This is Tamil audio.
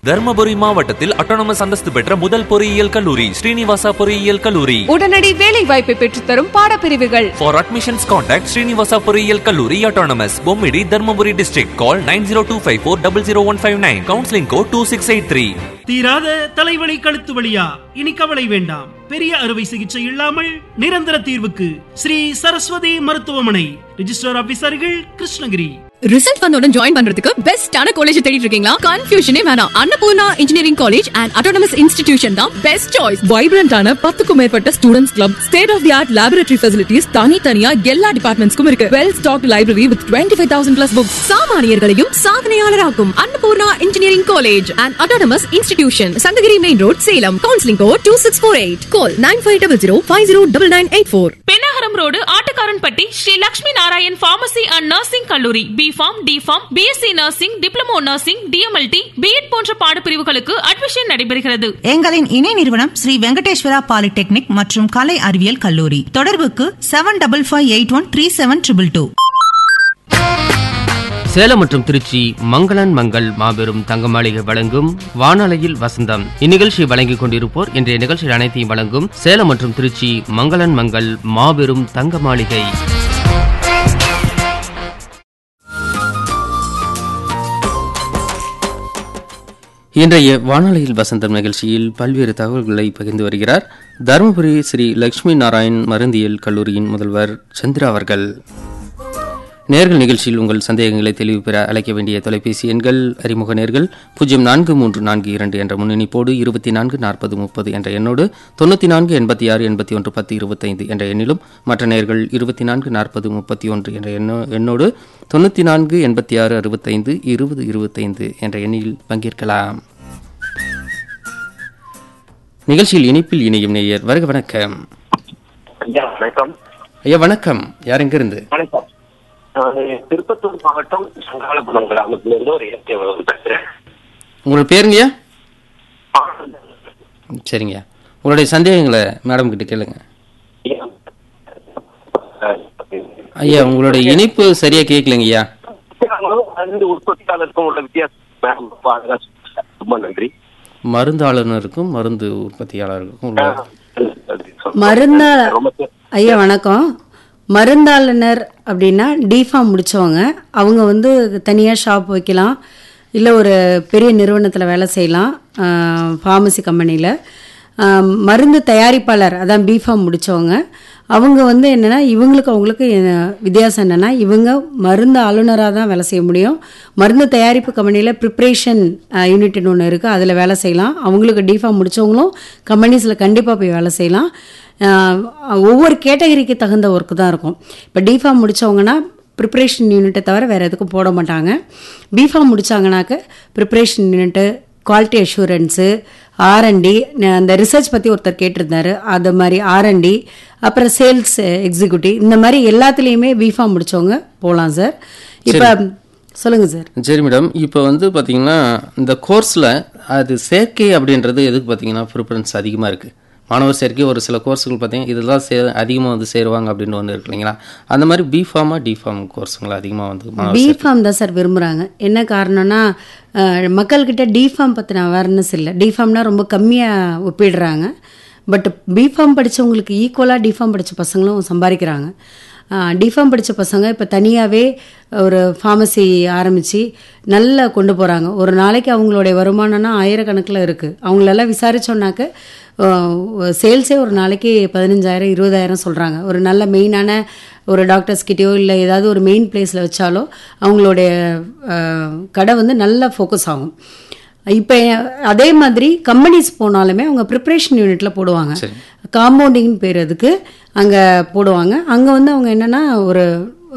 தர்மபுரி மாவட்டத்தில் அட்டானமஸ் அந்தஸ்து பெற்ற முதல் பொறியியல் கல்லூரி ஸ்ரீனிவாசா பொறியியல் கல்லூரி உடனடி வேலை வாய்ப்பை பெற்றுத்தரும் பாடப்பிரிவுகள் ஃபார் அட்மிஷன்ஸ் கான்டாக்ட் ஸ்ரீனிவாசா பொறியியல் கல்லூரி autonomous Bommidi Dharmapuri district call nine zero two five four double zero one five nine counselling code two six eight three தீராத தலைவலி கழுத்து வலியா இனி கவலை வேண்டாம் பெரிய அறுவை சிகிச்சை இல்லாமல் நிரந்தர தீர்வுக்கு ஸ்ரீ சரஸ்வதி மருத்துவமனை ரிஜிஸ்டர் ஆபீசர்கள் கிருஷ்ணகிரி ரிசல்ட் வந்தோட ஜாயின் பண்றதுக்கு பெஸ்டான காலேஜ் தேடிட்டு இருக்கீங்களா கன்ஃபியூஷனே வேணாம் Annapoorna engineering college and autonomous institution தான் பெஸ்ட் சாய்ஸ் வைப்ரண்டான பத்துக்கும் மேற்பட்ட students club state of the art laboratory facilities தனித்தனியா எல்லா டிபார்ட்மெண்ட்ஸ்க்கும் இருக்கு well stock library with twenty five thousand plus books சாமானியர்களையும் சாதனையாளராக்கும் Annapoorna engineering college and autonomous institution Sankagiri main road Salem counselling code two six four eight call nine five double zero five zero double nine eight four Pennagaram road Attukaranpatti Sri Lakshmi Narayan pharmacy and nursing கல்லூரி B pharm D pharm BSc nursing diploma nursing DMLT BEd போன்ற பாடப்பிரிவுகளுக்கு அட்மிஷன் நடைபெறுகிறது எங்களின் இணை நிறுவனம் ஸ்ரீ வெங்கடேஸ்வரா பாலிடெக்னிக் மற்றும் கலை அறிவியல் கல்லூரி தொடர்புக்கு seven double five eight one three seven triple two Salem மற்றும் திருச்சி மங்களன் மங்கள் மாபெரும் தங்க மாளிகை வழங்கும் வானலையில் வசந்தம் இந்நிகழ்ச்சியை வழங்கிக் கொண்டிருப்போர் இன்றைய நிகழ்ச்சியில் அனைத்தையும் வழங்கும் சேலம் மற்றும் திருச்சி மங்களன் மங்கள் மாபெரும் தங்க மாளிகை இன்றைய வானொலியில் வசந்தம் நிகழ்ச்சியில் பல்வேறு தகவல்களை பகிர்ந்து வருகிறார் தருமபுரி ஸ்ரீ லட்சுமி நாராயண் மருந்தியல் கல்லூரியின் முதல்வர் சந்திரா அவர்கள் நேர்கள் நிகழ்ச்சியில் உங்கள் சந்தேகங்களை தெளிவு பெற அழைக்க வேண்டிய தொலைபேசி எண்கள் அறிமுக நேர்கள் பூஜ்ஜியம் நான்கு மூன்று நான்கு இரண்டு என்ற முன்னணிப்போடு இருபத்தி நான்கு நாற்பது முப்பது என்ற எண்ணோடு தொண்ணூற்றி நான்கு எண்பத்தி ஆறு எண்பத்தி ஒன்று பத்து இருபத்தைந்து என்ற எண்ணிலும் மற்ற நேர்கள் இருபத்தி நான்கு நாற்பது முப்பத்தி ஒன்று என்ற எண்ணோ எண்ணோடு தொண்ணூற்றி நான்கு எண்பத்தி ஆறு அறுபத்தைந்து இருபது இருபத்தைந்து என்ற எண்ணில் பங்கேற்கலாம் நிகழ்ச்சியில் இணைப்பில் இணையும் நேயர் வருக வணக்கம் ஐயா வணக்கம் ஐயா வணக்கம் யார் எங்கிருந்து வணக்கம் நான் திருப்பத்தூர் மாவட்டம் சங்காலபுரம் கிராமத்திலிருந்து ஒரு இயற்கை உழவர் பேசுறேன் உங்களோட பேருங்கய்யா சரிங்க உங்களுடைய சந்தேகங்களை மேடம் கிட்ட கேளுங்க ஐயா உங்களுடைய இணைப்பு சரியா கேட்கலங்க ஐயா மருந்து உற்பத்தியாளருக்கும் உள்ள வித்தியாசம் மேம் ரொம்ப அழகா சொன்னீங்க. ரொம்ப நன்றி மருந்தாளுநருக்கும் மருந்து உற்பத்தியாளருக்கும் உள்ள மருந்தா ரொம்ப சே- ஐயா வணக்கம் மருந்தாளுநர் அப்படின்னா டிஃபார்ம் முடிச்சவங்க அவங்க வந்து தனியாக ஷாப் வைக்கலாம் இல்லை ஒரு பெரிய நிறுவனத்தில் வேலை செய்யலாம் ஃபார்மசி கம்பெனியில் மருந்து தயாரிப்பாளர் அதான் பிஃபார்ம் முடிச்சவங்க அவங்க வந்து என்னென்னா இவங்களுக்கு அவங்களுக்கு என்ன- வித்தியாசம் என்னென்னா இவங்க மருந்து ஆளுநராக தான் வேலை செய்ய முடியும் மருந்து தயாரிப்பு கம்பெனியில் ப்ரிப்ரேஷன் யூனிட்னு ஒன்று இருக்குது அதில் வேலை செய்யலாம் அவங்களுக்கு டிஃபார்ம் முடிச்சவங்களும் கம்பெனிஸில் கண்டிப்பாக போய் வேலை செய்யலாம் ஆஹ் ஒவ்வொரு கேட்டகரிக்கு தகுந்த ஒர்க்கு தான் இருக்கும் இப்போ டிஃபார்ம் முடித்தவங்கன்னா ப்ரிப்ரேஷன் யூனிட்டை தவிர வேறு எதுக்கும் போட மாட்டாங்க பிஃபார்ம் முடித்தாங்கனாக்க preparation unit quality assurance R and D அந்த ரிசர்ச் பற்றி ஒருத்தர் கேட்டிருந்தாரு அது மாதிரி ஆர்என்டி அப்புறம் சேல்ஸ் எக்ஸிக்யூட்டிவ் இந்த மாதிரி எல்லாத்துலேயுமே பிஃபார்ம் முடித்தவங்க போகலாம் சார் இப்போ சொல்லுங்கள் சார் சரி மேடம் இப்போ வந்து பார்த்தீங்கன்னா இந்த கோர்ஸில் அது சேர்க்கை அப்படின்றது எதுக்கு பார்த்தீங்கன்னா ப்ரிஃபரன்ஸ் அதிகமாக இருக்குது மாணவர் சேர்க்கை ஒரு சில கோர்ஸுகள் பார்த்தீங்கன்னா இதெல்லாம் சே அதிகமாக வந்து சேருவாங்க அப்படின்னு ஒன்று இருக்கு இல்லைங்களா அந்த மாதிரி பிஃபார்மா டிஃபார்ம் கோர்ஸுங்களை அதிகமாக வந்து மாணவர் சேர்க்கை பிஃபார்ம் தான் சார் விரும்புகிறாங்க என்ன காரணம்னா அஹ், மக்கள்கிட்ட டிஃபார்ம் பற்றின அவேர்னஸ் இல்லை டிஃபார்ம்னா ரொம்ப கம்மியாக ஒப்பிடுறாங்க பட் பிஃபார்ம் படித்தவங்களுக்கு ஈக்குவலாக டிஃபார்ம் படித்த பசங்களும் சம்பாதிக்கிறாங்க டிஃபார்ம் படித்த பசங்க இப்போ தனியாகவே ஒரு ஃபார்மசி ஆரம்பித்து நல்லா கொண்டு போகிறாங்க ஒரு நாளைக்கு அவங்களுடைய வருமானம்னா ஆயிரக்கணக்கில் இருக்குது அவங்களெல்லாம் விசாரிச்சோன்னாக்க சேல்ஸே ஒரு நாளைக்கு பதினஞ்சாயிரம் இருபதாயிரம் சொல்கிறாங்க ஒரு நல்ல மெயினான ஒரு டாக்டர்ஸ் கிட்டயோ இல்லை ஏதாவது ஒரு மெயின் பிளேஸில் வச்சாலோ அவங்களுடைய அஹ், கடை வந்து நல்லா ஃபோக்கஸ் ஆகும் இப்போ அதே மாதிரி கம்பெனிஸ் போனாலுமே அவங்க ப்ரிப்ரேஷன் யூனிட்ல போடுவாங்க காம்பவுண்டிங்னு பேர் அதுக்கு அங்கே போடுவாங்க அங்கே வந்து அவங்க என்னென்னா ஒரு